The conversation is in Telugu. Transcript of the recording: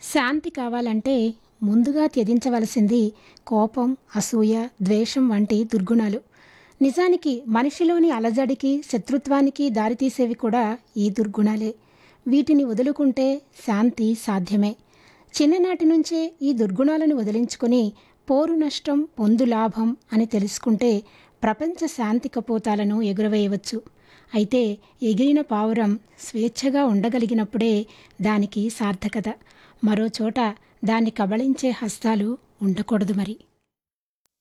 శాంతి కావాలంటే ముందుగా త్యజించవలసింది కోపం అసూయ ద్వేషం వంటి దుర్గుణాలు నిజానికి మనిషిలోని అలజడికి శత్రుత్వానికి దారితీసేవి కూడా ఈ దుర్గుణాలే వీటిని వదులుకుంటే శాంతి సాధ్యమే చిన్ననాటి నుంచే ఈ దుర్గుణాలను వదిలించుకొని పోరు నష్టం పొందు లాభం అని తెలుసుకుంటే ప్రపంచ శాంతి కపోతాలను ఎగురవేయవచ్చు అయితే ఎగిరిన పావురం స్వేచ్ఛగా ఉండగలిగినప్పుడే దానికి సార్థకత మరో చోట దాన్ని కబళించే హస్తాలు ఉండకూడదు మరి